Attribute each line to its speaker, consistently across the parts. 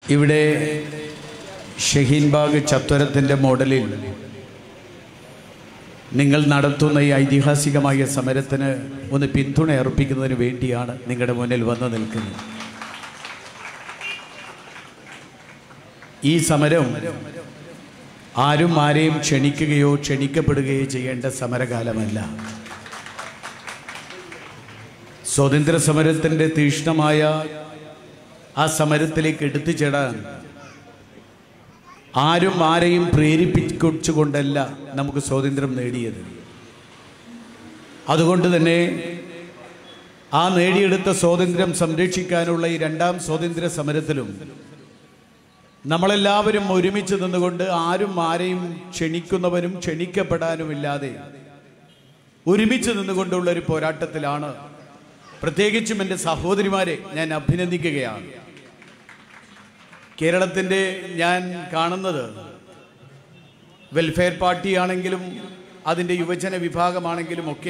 Speaker 1: ഇവിടെ ഷഹീൻബാഗ് ചത്വരത്തിൻ്റെ മോഡലിൽ നിങ്ങൾ നടത്തുന്ന ഈ ഐതിഹാസികമായ സമരത്തിന് ഒന്ന് പിന്തുണ അർപ്പിക്കുന്നതിന് വേണ്ടിയാണ് നിങ്ങളുടെ മുന്നിൽ വന്നു നിൽക്കുന്നത് ഈ സമരം ആരും ആരെയും ക്ഷണിക്കുകയോ ക്ഷണിക്കപ്പെടുകയോ ചെയ്യേണ്ട സമരകാലമല്ല സ്വാതന്ത്ര്യ സമരത്തിൻ്റെ തീക്ഷ്ണമായ ആ സമരത്തിലേക്ക് എടുത്തുചേടാൻ ആരും ആരെയും പ്രേരിപ്പിച്ചുകൊണ്ടല്ല നമുക്ക് സ്വാതന്ത്ര്യം നേടിയത് അതുകൊണ്ട് തന്നെ ആ നേടിയെടുത്ത സ്വാതന്ത്ര്യം സംരക്ഷിക്കാനുള്ള ഈ രണ്ടാം സ്വാതന്ത്ര്യ സമരത്തിലും നമ്മളെല്ലാവരും ഒരുമിച്ച് നിന്നുകൊണ്ട് ആരും ആരെയും ക്ഷണിക്കുന്നവരും ക്ഷണിക്കപ്പെടാനുമില്ലാതെ ഒരുമിച്ച് നിന്നുകൊണ്ടുള്ള ഒരു പോരാട്ടത്തിലാണ് പ്രത്യേകിച്ചും എൻ്റെ സഹോദരിമാരെ ഞാൻ അഭിനന്ദിക്കുകയാണ് കേരളത്തിൻ്റെ ഞാൻ കാണുന്നത് വെൽഫെയർ പാർട്ടിയാണെങ്കിലും അതിൻ്റെ യുവജന വിഭാഗമാണെങ്കിലും ഒക്കെ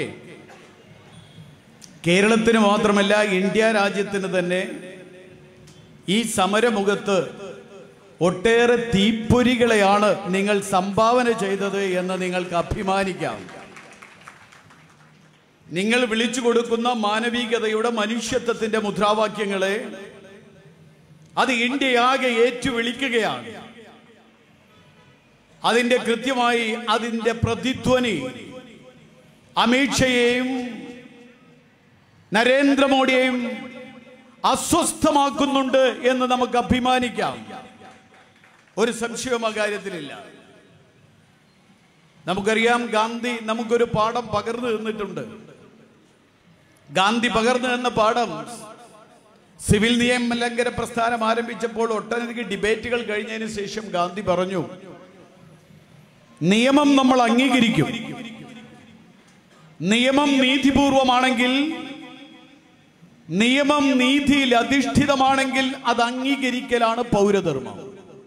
Speaker 1: കേരളത്തിന് മാത്രമല്ല ഇന്ത്യ രാജ്യത്തിന് തന്നെ ഈ സമരമുഖത്ത് ഒട്ടേറെ തീപ്പൊരികളെയാണ് നിങ്ങൾ സംഭാവന ചെയ്തത് എന്ന് നിങ്ങൾക്ക് അഭിമാനിക്കാം നിങ്ങൾ വിളിച്ചു കൊടുക്കുന്ന മാനവികതയുടെ മനുഷ്യത്വത്തിന്റെ മുദ്രാവാക്യങ്ങളെ അത് ഇന്ത്യയാകെ ഏറ്റുവിളിക്കുകയാണ് അതിന്റെ കൃത്യമായി അതിന്റെ പ്രതിധ്വനി അമിത്ഷയെയും നരേന്ദ്രമോദിയെയും അസ്വസ്ഥമാക്കുന്നുണ്ട് എന്ന് നമുക്ക് അഭിമാനിക്കാം ഒരു സംശയവും അക്കാര്യത്തിലില്ല നമുക്കറിയാം ഗാന്ധി നമുക്കൊരു പാഠം പകർന്നു തന്നിട്ടുണ്ട് ഗാന്ധി പകർന്നു തന്ന പാഠം സിവിൽ നിയമ ലംഘന പ്രസ്ഥാനം ആരംഭിച്ചപ്പോൾ ഒട്ടനവധി ഡിബേറ്റുകൾ കഴിഞ്ഞതിന് ശേഷം ഗാന്ധി പറഞ്ഞു നിയമം നമ്മൾ അംഗീകരിക്കും നിയമം നീതിപൂർവമാണെങ്കിൽ നിയമം നീതിയിൽ അധിഷ്ഠിതമാണെങ്കിൽ അത് അംഗീകരിക്കലാണ് പൗരധർമ്മം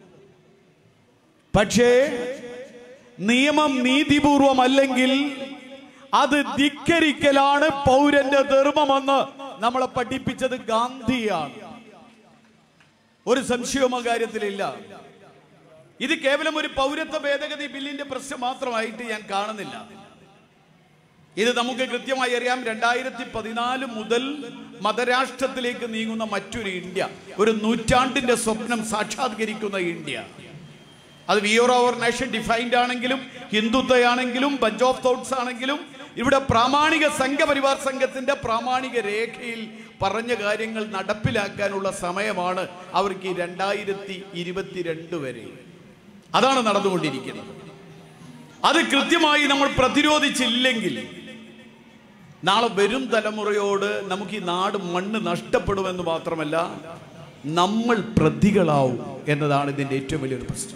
Speaker 1: പക്ഷേ നിയമം നീതിപൂർവമല്ലെങ്കിൽ അത് ധിക്കരിക്കലാണ് പൗരന്റെ ധർമ്മമെന്ന് നമ്മളെ പഠിപ്പിച്ചത് ഗാന്ധിയാണ് ഒരു സംശയവും അക്കാര്യത്തിലില്ല ഇത് കേവലം ഒരു പൗരത്വ ഭേദഗതി ബില്ലിന്റെ പ്രശ്നം മാത്രമായിട്ട് ഞാൻ കാണുന്നില്ല ഇത് നമുക്ക് കൃത്യമായി അറിയാം രണ്ടായിരത്തി പതിനാല് മുതൽ മതരാഷ്ട്രത്തിലേക്ക് നീങ്ങുന്ന മറ്റൊരു ഇന്ത്യ ഒരു നൂറ്റാണ്ടിന്റെ സ്വപ്നം സാക്ഷാത്കരിക്കുന്ന ഇന്ത്യ അത് we or our nation defined ആണെങ്കിലും ഹിന്ദുത്വയാണെങ്കിലും ബഞ്ച് ഓഫ് തോട്ട്സ് ആണെങ്കിലും ഇവിടെ പ്രാമാണിക സംഘപരിവാർ സംഘത്തിന്റെ പ്രാമാണിക രേഖയിൽ പറഞ്ഞ കാര്യങ്ങൾ നടപ്പിലാക്കാനുള്ള സമയമാണ് അവർക്ക് ഈ രണ്ടായിരത്തി ഇരുപത്തിരണ്ട് വരെ അതാണ് നടന്നുകൊണ്ടിരിക്കുന്നത് അത് കൃത്യമായി നമ്മൾ പ്രതിരോധിച്ചില്ലെങ്കിൽ നാളെ വരും തലമുറയോട് നമുക്ക് ഈ നാട് മണ്ണ് നഷ്ടപ്പെടുമെന്ന് മാത്രമല്ല നമ്മൾ പ്രതികളാവും എന്നതാണ് ഇതിന്റെ ഏറ്റവും വലിയൊരു പ്രശ്നം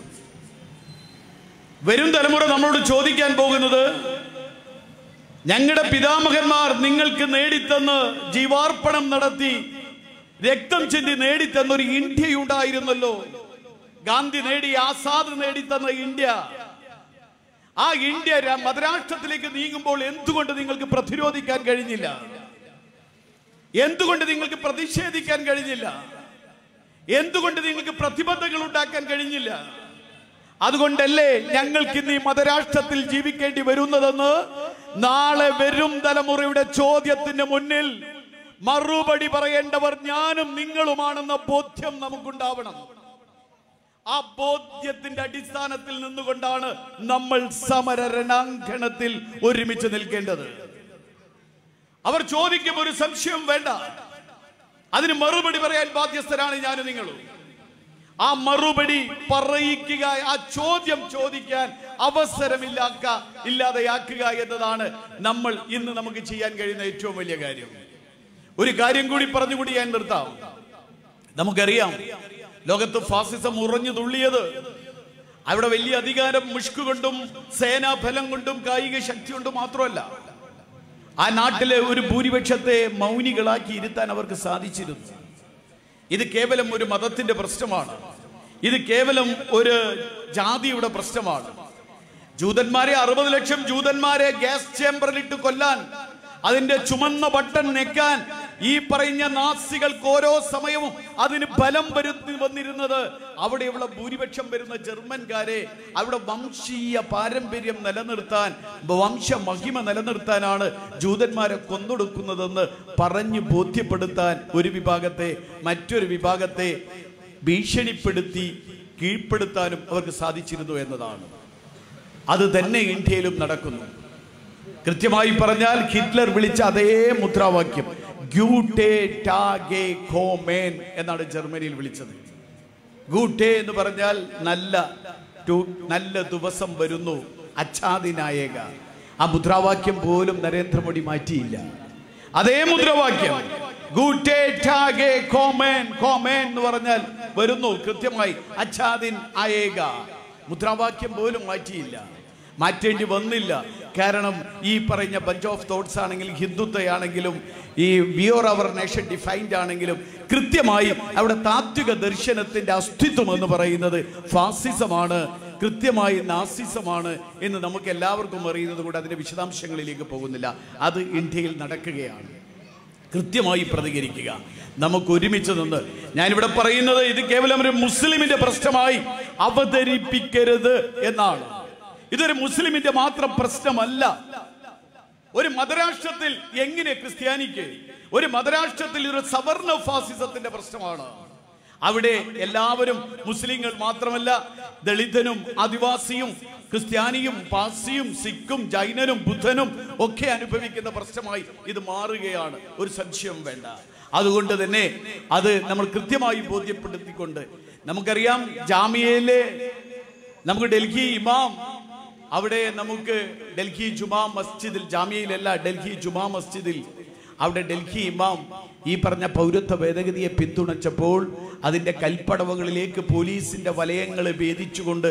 Speaker 1: വരും തലമുറ നമ്മളോട് ചോദിക്കാൻ പോകുന്നത് ഞങ്ങളുടെ പിതാമഹന്മാർ നിങ്ങൾക്ക് നേടിത്തന്ന് ജീവാർപ്പണം നടത്തി രക്തം ചിന്തി നേടിത്തന്ന ഒരു ഇന്ത്യയുണ്ടായിരുന്നല്ലോ ഗാന്ധി നേടി ആസാദ് നേടിത്തന്ന ഇന്ത്യ ആ ഇന്ത്യ ര- മതരാഷ്ട്രത്തിലേക്ക് നീങ്ങുമ്പോൾ എന്തുകൊണ്ട് നിങ്ങൾക്ക് പ്രതിരോധിക്കാൻ കഴിഞ്ഞില്ല എന്തുകൊണ്ട് നിങ്ങൾക്ക് പ്രതിഷേധിക്കാൻ കഴിഞ്ഞില്ല എന്തുകൊണ്ട് നിങ്ങൾക്ക് പ്രതിബദ്ധങ്ങൾ ഉണ്ടാക്കാൻ കഴിഞ്ഞില്ല അതുകൊണ്ടല്ലേ ഞങ്ങൾക്ക് ഇന്ന് ഈ മതരാഷ്ട്രത്തിൽ ജീവിക്കേണ്ടി വരുന്നതെന്ന് നാളെ വരും തലമുറയുടെ ചോദ്യത്തിന് മുന്നിൽ മറുപടി പറയേണ്ടവർ ഞാനും നിങ്ങളുമാണെന്ന ബോധ്യം നമുക്കുണ്ടാവണം ആ ബോധ്യത്തിന്റെ അടിസ്ഥാനത്തിൽ നിന്നുകൊണ്ടാണ് നമ്മൾ സമര രണാങ്കണത്തിൽ ഒരുമിച്ച് നിൽക്കേണ്ടത് അവർ ചോദിക്കും ഒരു സംശയം വേണ്ട അതിന് മറുപടി പറയാൻ ബാധ്യസ്ഥരാണ് ഞാനും നിങ്ങളും ആ മറുപടി പറയിക്കുക ആ ചോദ്യം ചോദിക്കാൻ അവസരമില്ലാക്ക ഇല്ലാതെയാക്കുക എന്നതാണ് നമ്മൾ ഇന്ന് നമുക്ക് ചെയ്യാൻ കഴിയുന്ന ഏറ്റവും വലിയ കാര്യം ഒരു കാര്യം കൂടി പറഞ്ഞുകൂടി ഞാൻ നിർത്താം നമുക്കറിയാം ലോകത്ത് ഫാസിസം ഉറഞ്ഞു തുള്ളിയത് അവിടെ വലിയ അധികാരം മുഷ്ക് കൊണ്ടും സേനാഫലം കൊണ്ടും കായിക ശക്തി കൊണ്ടും മാത്രമല്ല ആ നാട്ടിലെ ഒരു ഭൂരിപക്ഷത്തെ മൗനികളാക്കി ഇരുത്താൻ അവർക്ക് സാധിച്ചിരുന്നു ഇത് കേവലം ഒരു മതത്തിന്റെ പ്രശ്നമാണ് ഇത് കേവലം ഒരു ജാതിയുടെ പ്രശ്നമാണ് ജൂതന്മാരെ അറുപത് ലക്ഷം ജൂതന്മാരെ ഗ്യാസ് ചേമ്പറിലിട്ട് കൊല്ലാൻ അതിന്റെ ചുമന്ന ബട്ടൺ നെക്കാൻ ഈ പറയുന്ന നാസികൾക്ക് ഓരോ സമയവും അതിന് ബലം വരുത്തി വന്നിരുന്നത് അവിടെയുള്ള ഭൂരിപക്ഷം വരുന്ന ജർമ്മൻകാരെ അവിടെ വംശീയ പാരമ്പര്യം നിലനിർത്താൻ വംശ മഹിമ നിലനിർത്താനാണ് ജൂതന്മാരെ കൊന്നൊടുക്കുന്നതെന്ന് പറഞ്ഞു ബോധ്യപ്പെടുത്താൻ ഒരു വിഭാഗത്തെ മറ്റൊരു വിഭാഗത്തെ ഭീഷണിപ്പെടുത്തി കീഴ്പ്പെടുത്താനും അവർക്ക് സാധിച്ചിരുന്നു എന്നതാണ് അത് തന്നെ ഇന്ത്യയിലും നടക്കുന്നു കൃത്യമായി പറഞ്ഞാൽ ഹിറ്റ്ലർ വിളിച്ച അതേ മുദ്രാവാക്യം "Gute Tage kommen" എന്നാണ് ജർമ്മനിയിൽ വിളിച്ചത് ഗൂട്ടേ എന്ന് പറഞ്ഞാൽ നല്ല ടു- നല്ല ദിവസം വരുന്നു അച്ഛാദിനായക ആ മുദ്രാവാക്യം പോലും നരേന്ദ്രമോദി മാറ്റിയില്ല അതേ മുദ്രാവാക്യം ഗൂട്ടേ ടാഗേ കോമേൻ കോമേൻ എന്ന് പറഞ്ഞാൽ വരുന്നു കൃത്യമായി അച്ഛാദിൻ ആയേക മുദ്രാവാക്യം പോലും മാറ്റിയില്ല മാറ്റേണ്ടി വന്നില്ല കാരണം ഈ പറഞ്ഞ ബഞ്ച് ഓഫ് തോട്ട്സ് ആണെങ്കിലും ഹിന്ദുത്വയാണെങ്കിലും ഈ വിയോർ അവർ നേഷൻ ഡിഫൈൻഡ് ആണെങ്കിലും കൃത്യമായി അവിടെ താത്വിക ദർശനത്തിന്റെ അസ്തിത്വം എന്ന് പറയുന്നത് ഫാസിസമാണ് കൃത്യമായി നാസിസമാണ് എന്ന് നമുക്ക് എല്ലാവർക്കും അറിയുന്നത് കൊണ്ട് അതിന്റെ വിശദാംശങ്ങളിലേക്ക് പോകുന്നില്ല അത് ഇന്ത്യയിൽ നടക്കുകയാണ് കൃത്യമായി പ്രതികരിക്കുക നമുക്ക് ഒരുമിച്ച് നിന്ന് ഞാനിവിടെ പറയുന്നത് ഇത് കേവലം ഒരു മുസ്ലിമിന്റെ പ്രശ്നമായി അവതരിപ്പിക്കരുത് എന്നാണ് ഇതൊരു മുസ്ലിമിന്റെ മാത്രം പ്രശ്നമല്ല ഒരു മതരാഷ്ട്രത്തിൽ എങ്ങനെ ക്രിസ്ത്യാനിക്ക് ഒരു മതരാഷ്ട്രത്തിൽ ഒരു സവർണ ഫാസിസത്തിന്റെ പ്രശ്നമാണ് അവിടെ എല്ലാവരും മുസ്ലിങ്ങൾ മാത്രമല്ല ദളിതനും ആദിവാസിയും ക്രിസ്ത്യാനിയും പാർസിയും സിഖും ജൈനനും ബുദ്ധനും ഒക്കെ അനുഭവിക്കുന്ന പ്രശ്നമായി ഇത് മാറുകയാണ് ഒരു സംശയം വേണ്ട അതുകൊണ്ട് തന്നെ അത് നമ്മൾ കൃത്യമായി ബോധ്യപ്പെടുത്തിക്കൊണ്ട് നമുക്കറിയാം ജാമ്യയിലെ നമുക്ക് ഡൽഹി ഇമാം അവിടെ നമുക്ക് ഡൽഹി ജുമാ മസ്ജിദിൽ ജാമ്യയിലല്ല ഡൽഹി ജുമാ മസ്ജിദിൽ അവിടെ ഡൽഹി ഇമാം ഈ പറഞ്ഞ പൗരത്വ ഭേദഗതിയെ പിന്തുണച്ചപ്പോൾ അതിന്റെ കൽപ്പടവുകളിലേക്ക് പോലീസിന്റെ വലയങ്ങൾ ഭേദിച്ചുകൊണ്ട്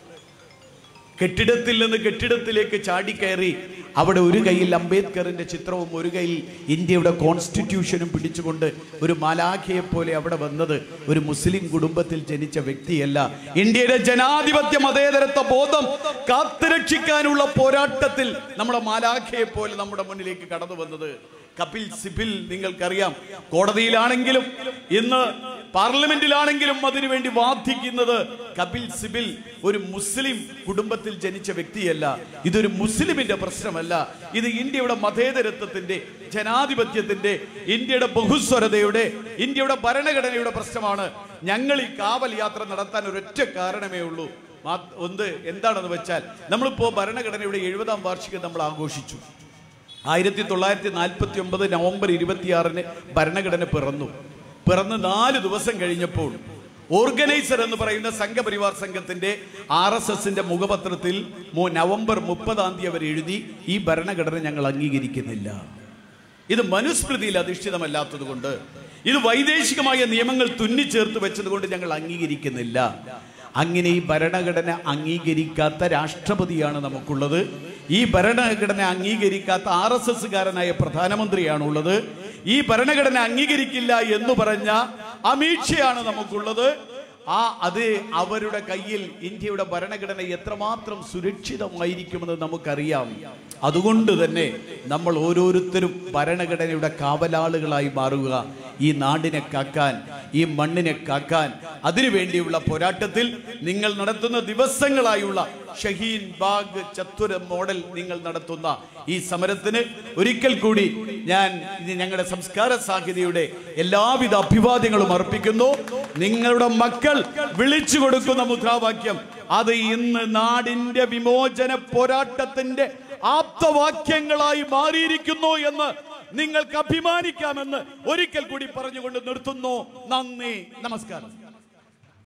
Speaker 1: കെട്ടിടത്തിൽ നിന്ന് കെട്ടിടത്തിലേക്ക് ചാടിക്കയറി അവിടെ ഒരു കയ്യിൽ അംബേദ്കറിന്റെ ചിത്രവും ഒരു കയ്യിൽ ഇന്ത്യയുടെ കോൺസ്റ്റിറ്റ്യൂഷനും പിടിച്ചുകൊണ്ട് ഒരു മാലാഖയെ പോലെ അവിടെ വന്നത് ഒരു മുസ്ലിം കുടുംബത്തിൽ ജനിച്ച വ്യക്തിയല്ല ഇന്ത്യയുടെ ജനാധിപത്യ മതേതരത്വ ബോധം കാത്തുരക്ഷിക്കാനുള്ള പോരാട്ടത്തിൽ നമ്മുടെ മാലാഖയെ പോലെ നമ്മുടെ മുന്നിലേക്ക് കടന്നു വന്നത് കപിൽ സിബിൽ നിങ്ങൾക്കറിയാം കോടതിയിലാണെങ്കിലും ഇന്ന് പാർലമെന്റിലാണെങ്കിലും അതിനുവേണ്ടി വാദിക്കുന്നത് കപിൽ സിബിൽ ഒരു മുസ്ലിം കുടുംബത്തിൽ ജനിച്ച വ്യക്തിയല്ല ഇതൊരു മുസ്ലിമിന്റെ പ്രശ്നമല്ല ഇത് ഇന്ത്യയുടെ മതേതരത്വത്തിന്റെ ജനാധിപത്യത്തിന്റെ ഇന്ത്യയുടെ ബഹുസ്വരതയുടെ ഇന്ത്യയുടെ ഭരണഘടനയുടെ പ്രശ്നമാണ് ഞങ്ങൾ ഈ കാവൽ യാത്ര നടത്താൻ ഒരൊറ്റ കാരണമേ ഉള്ളൂ മാ- ഒന്ന് എന്താണെന്ന് വെച്ചാൽ നമ്മളിപ്പോ ഭരണഘടനയുടെ എഴുപതാം വാർഷികം നമ്മൾ ആഘോഷിച്ചു ആയിരത്തി തൊള്ളായിരത്തി നാൽപ്പത്തി ഒമ്പത് നവംബർ ഇരുപത്തിയാറിന് ഭരണഘടന പിറന്നു പിറന്ന് നാല് ദിവസം കഴിഞ്ഞപ്പോൾ ഓർഗനൈസർ എന്ന് പറയുന്ന സംഘപരിവാർ സംഘത്തിന്റെ ആർ എസ് എസിന്റെ മുഖപത്രത്തിൽ മു- നവംബർ മുപ്പതാം തീയതി അവർ എഴുതി ഈ ഭരണഘടന ഞങ്ങൾ അംഗീകരിക്കുന്നില്ല ഇത് മനുസ്മൃതിയിൽ അധിഷ്ഠിതമല്ലാത്തത് കൊണ്ട് ഇത് വൈദേശികമായ നിയമങ്ങൾ തുന്നിച്ചേർത്ത് വെച്ചത് കൊണ്ട് ഞങ്ങൾ അംഗീകരിക്കുന്നില്ല അങ്ങനെ ഈ ഭരണഘടന അംഗീകരിക്കാത്ത രാഷ്ട്രപതിയാണ് നമുക്കുള്ളത് ഈ ഭരണഘടന അംഗീകരിക്കാത്ത ആർ എസ് എസ്സുകാരനായ പ്രധാനമന്ത്രിയാണുള്ളത് ഈ ഭരണഘടന അംഗീകരിക്കില്ല എന്ന് പറഞ്ഞ അമീക്ഷയാണ് നമുക്കുള്ളത് ആ അത് അവരുടെ കയ്യിൽ ഇന്ത്യയുടെ ഭരണഘടന എത്രമാത്രം സുരക്ഷിതമായിരിക്കുമെന്ന് നമുക്കറിയാം അതുകൊണ്ട് തന്നെ നമ്മൾ ഓരോരുത്തരും ഭരണഘടനയുടെ കാവലാളുകളായി മാറുക ഈ നാടിനെ കാക്കാൻ ഈ മണ്ണിനെ കാക്കാൻ അതിനുവേണ്ടിയുള്ള പോരാട്ടത്തിൽ നിങ്ങൾ നടത്തുന്ന ദിവസങ്ങളായുള്ള ഷഹീൻ ബാഗ് ചത്തുര മോഡൽ നിങ്ങൾ നടത്തുന്ന ഈ സമരത്തിന് ഒരിക്കൽ കൂടി ഞാൻ ഇത് ഞങ്ങളുടെ സംസ്കാര സാഹിതിയുടെ എല്ലാവിധ അഭിവാദ്യങ്ങളും അർപ്പിക്കുന്നു നിങ്ങളുടെ മക്കൾ വിളിച്ചു കൊടുക്കുന്ന മുദ്രാവാക്യം അത് ഇന്ന് നാടിന്റെ വിമോചന പോരാട്ടത്തിന്റെ ആപ്തവാക്യങ്ങളായി മാറിയിരിക്കുന്നു എന്ന് നിങ്ങൾക്ക് അഭിമാനിക്കാമെന്ന് ഒരിക്കൽ കൂടി പറഞ്ഞുകൊണ്ട് നിർത്തുന്നു നന്ദി നമസ്കാരം